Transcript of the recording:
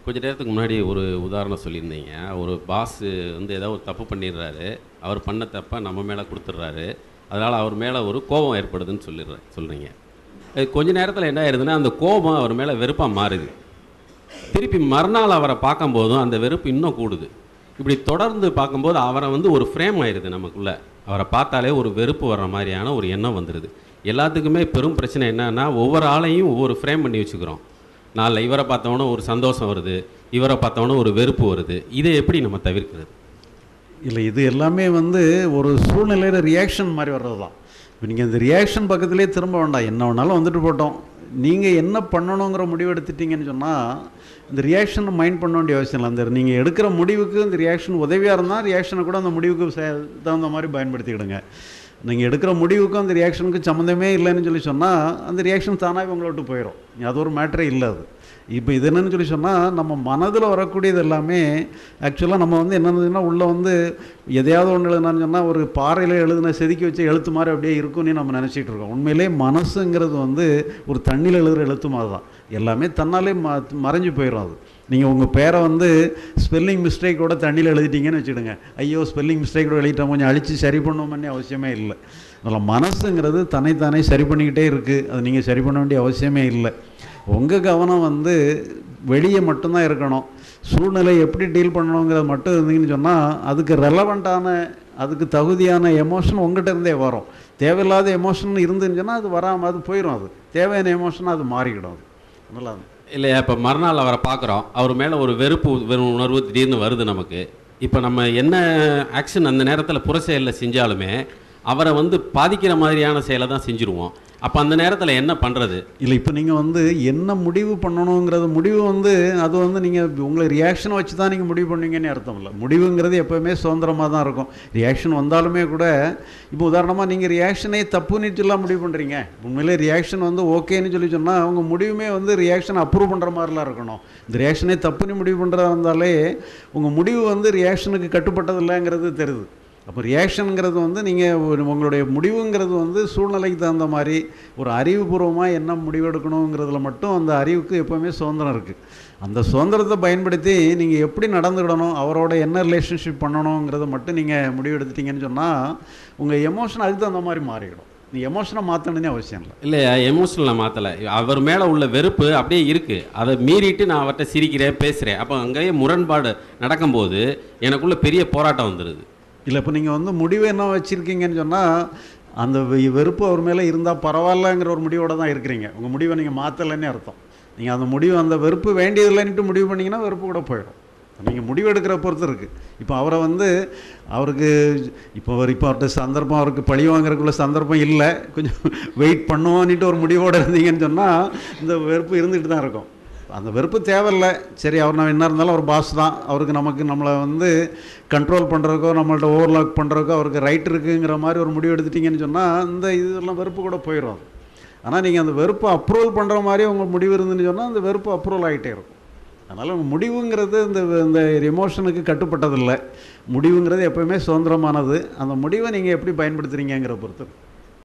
கொஞ்ச நேரத்துக்கு முன்னாடி ஒரு உதாரணம் சொல்லியிருந்தீங்க ஒரு பாஸ் வந்து ஏதோ ஒரு தப்பு பண்ணிடுறாரு அவர் பண்ண தப்பை நம்ம மேலே கொடுத்துட்றாரு அதனால் அவர் மேலே ஒரு கோபம் ஏற்படுதுன்னு சொல்லிடுற சொல்கிறீங்க கொஞ்ச நேரத்தில் என்ன ஆயிருதுன்னா அந்த கோபம் அவர் மேலே வெறுப்பாக மாறுது திருப்பி மறுநாள் அவரை பார்க்கும்போதும் அந்த வெறுப்பு இன்னும் கூடுது இப்படி தொடர்ந்து பார்க்கும்போது அவரை வந்து ஒரு ஃப்ரேம் ஆயிடுது நமக்குள்ள அவரை பார்த்தாலே ஒரு வெறுப்பு வர்ற மாதிரியான ஒரு எண்ணம் வந்துடுது எல்லாத்துக்குமே பெரும் பிரச்சனை என்னன்னா ஒவ்வொரு ஆளையும் ஒவ்வொரு ஃப்ரேம் பண்ணி வச்சுக்கிறோம் நாளில் இவரை பார்த்தவொன்னே ஒரு சந்தோஷம் வருது இவரை பார்த்தவொன்னே ஒரு வெறுப்பு வருது இதை எப்படி நம்ம தவிர்க்கிறது இல்லை இது எல்லாமே வந்து ஒரு சூழ்நிலையில் ரியாக்ஷன் மாதிரி வர்றது தான் இப்போ நீங்கள் இந்த ரியாக்ஷன் பக்கத்துலேயே திரும்ப வேண்டாம் என்ன வேணாலும் வந்துட்டு போட்டோம் நீங்கள் என்ன பண்ணணுங்கிற முடிவு எடுத்துட்டீங்கன்னு சொன்னால் இந்த ரியாக்ஷனை மைண்ட் பண்ண வேண்டிய அவசியம் இல்லை அந்த நீங்கள் எடுக்கிற முடிவுக்கு இந்த ரியாக்ஷன் உதவியாக இருந்தால் ரியாக்ஷனை கூட அந்த முடிவுக்கு சே- தகுந்த மாதிரி பயன்படுத்திக்கிடுங்க நீங்கள் எடுக்கிற முடிவுக்கும் அந்த ரியாக்ஷனுக்கும் சம்மந்தமே இல்லைன்னு சொல்லி சொன்னால் அந்த ரியாக்ஷன் தானாகவே உங்களை விட்டு போயிடும் அது ஒரு மேட்டரே இல்லை அது இப்போ இது என்னன்னு சொல்லி சொன்னால் நம்ம மனதில் வரக்கூடியது எல்லாமே ஆக்சுவலாக நம்ம வந்து என்னதுன்னா உள்ளே வந்து எதையாவது ஒன்று எழுதுனான்னு சொன்னால் ஒரு பாறையில் எழுதுன செதுக்கி வச்ச எழுத்து மாதிரி அப்படியே இருக்கும்னு நம்ம நினச்சிட்டு இருக்கோம் உண்மையிலே மனசுங்கிறது வந்து ஒரு தண்ணியில் எழுதுகிற எழுத்து மாதிரி தான் எல்லாமே தன்னாலே ம மறைஞ்சு போயிடும் அது நீங்கள் உங்கள் பேரை வந்து ஸ்பெல்லிங் மிஸ்டேக்கோட தண்ணியில் எழுதிட்டீங்கன்னு வச்சுடுங்க ஐயோ ஸ்பெல்லிங் மிஸ்டேக்கோட எழுதிட்டோம் கொஞ்சம் அழித்து சரி பண்ணணும்னு அவசியமே இல்லை அதில் மனசுங்கிறது தன்னைத்தானே சரி பண்ணிக்கிட்டே இருக்குது அது நீங்கள் சரி பண்ண வேண்டிய அவசியமே இல்லை உங்கள் கவனம் வந்து வெளியே மட்டும்தான் இருக்கணும் சூழ்நிலை எப்படி டீல் பண்ணணுங்கிறது மட்டும் இருந்தீங்கன்னு சொன்னால் அதுக்கு ரெலவெண்ட்டான அதுக்கு தகுதியான எமோஷன் உங்கள்கிட்ட இருந்தே வரும் தேவையில்லாத எமோஷன் இருந்துன்னு சொன்னால் அது வராமல் அது போயிடும் அது தேவையான எமோஷன் அது மாறிக்கிடும் அது அதனால அது இல்லையா இப்போ மறுநாள் அவரை பார்க்குறோம் அவர் மேலே ஒரு வெறுப்பு வெறும் உணர்வு திடீர்னு வருது நமக்கு இப்போ நம்ம என்ன ஆக்ஷன் அந்த நேரத்தில் புற செயலில் செஞ்சாலுமே அவரை வந்து பாதிக்கிற மாதிரியான செயலை தான் செஞ்சுருவோம் அப்போ அந்த நேரத்தில் என்ன பண்ணுறது இல்லை இப்போ நீங்கள் வந்து என்ன முடிவு பண்ணணுங்கிறது முடிவு வந்து அது வந்து நீங்கள் உங்களை ரியாக்ஷனை வச்சு தான் நீங்கள் முடிவு பண்ணுவீங்கன்னு அர்த்தம் இல்லை முடிவுங்கிறது எப்போவுமே சுதந்திரமாக தான் இருக்கும் ரியாக்ஷன் வந்தாலுமே கூட இப்போ உதாரணமாக நீங்கள் ரியாக்ஷனே தப்புன்னு சொல்லலாம் முடிவு பண்ணுறீங்க உண்மையிலே ரியாக்ஷன் வந்து ஓகேன்னு சொல்லி சொன்னால் அவங்க முடிவுமே வந்து ரியாக்ஷன் அப்ரூவ் பண்ணுற மாதிரிலாம் இருக்கணும் இந்த ரியாக்ஷனே தப்புன்னு முடிவு பண்ணுறதா இருந்தாலே உங்கள் முடிவு வந்து ரியாக்ஷனுக்கு கட்டுப்பட்டதில்லைங்கிறது தெரியுது அப்போ ரியாக்ஷனுங்கிறது வந்து நீங்கள் ஒரு உங்களுடைய முடிவுங்கிறது வந்து சூழ்நிலைக்கு தகுந்த மாதிரி ஒரு அறிவுபூர்வமாக என்ன முடிவெடுக்கணுங்கிறதுல மட்டும் அந்த அறிவுக்கு எப்போவுமே சுதந்திரம் இருக்குது அந்த சுதந்திரத்தை பயன்படுத்தி நீங்கள் எப்படி நடந்துக்கிடணும் அவரோட என்ன ரிலேஷன்ஷிப் பண்ணணுங்கிறத மட்டும் நீங்கள் முடிவெடுத்துட்டீங்கன்னு சொன்னால் உங்கள் எமோஷன் அதுக்கு தகுந்த மாதிரி மாறிடும் நீ எமோஷனை மாற்றணுன்னே அவசியம் இல்லை இல்லையா எமோஷனல் மாற்றலை அவர் மேலே உள்ள வெறுப்பு அப்படியே இருக்குது அதை மீறிட்டு நான் அவர்கிட்ட சிரிக்கிறேன் பேசுகிறேன் அப்போ அங்கேயே முரண்பாடு நடக்கும்போது எனக்குள்ள பெரிய போராட்டம் வந்துடுது இல்லை இப்போ நீங்கள் வந்து முடிவு என்ன வச்சுருக்கீங்கன்னு சொன்னால் அந்த வெ- வெறுப்பு அவர் மேலே இருந்தால் பரவாயில்லங்கிற ஒரு முடிவோட தான் இருக்கிறீங்க உங்கள் முடிவை நீங்கள் மாற்றலைன்னு அர்த்தம் நீங்கள் அந்த முடிவு அந்த வெறுப்பு வேண்டியதில்லைன்ட்டு முடிவு பண்ணிங்கன்னா வெறுப்பு கூட போயிடும் நீங்கள் முடிவு எடுக்கிற பொறுத்து இருக்குது இப்போ அவரை வந்து அவருக்கு இப்போ அவர் இப்போ அவர்கிட்ட சந்தர்ப்பம் அவருக்கு பழி வாங்குறதுக்குள்ள சந்தர்ப்பம் இல்லை கொஞ்சம் வெயிட் பண்ணுவோன்னுட்டு ஒரு முடிவோடு இருந்தீங்கன்னு சொன்னால் இந்த வெறுப்பு இருந்துகிட்டு தான் இருக்கும் அந்த வெறுப்பு தேவையில்லை சரி அவர் நான் என்ன இருந்தாலும் அவர் பாஸ் தான் அவருக்கு நமக்கு நம்மளை வந்து கண்ட்ரோல் பண்ணுறதுக்கோ நம்மள்ட்ட ஓவர்லாக் பண்ணுறதுக்கோ அவருக்கு ரைட் இருக்குங்கிற மாதிரி ஒரு முடிவு எடுத்துட்டீங்கன்னு சொன்னால் இந்த இதெல்லாம் வெறுப்பு கூட போயிடும் அது ஆனால் நீங்கள் அந்த வெறுப்பை அப்ரூவல் பண்ணுற மாதிரி உங்கள் முடிவு இருந்துன்னு சொன்னால் அந்த வெறுப்பு அப்ரூவல் ஆகிட்டே இருக்கும் அதனால் உங்கள் முடிவுங்கிறது இந்த இந்த எமோஷனுக்கு கட்டுப்பட்டதில்லை முடிவுங்கிறது எப்போவுமே சுதந்திரமானது அந்த முடிவை நீங்கள் எப்படி பயன்படுத்துகிறீங்கிற பொறுத்து இருக்கு.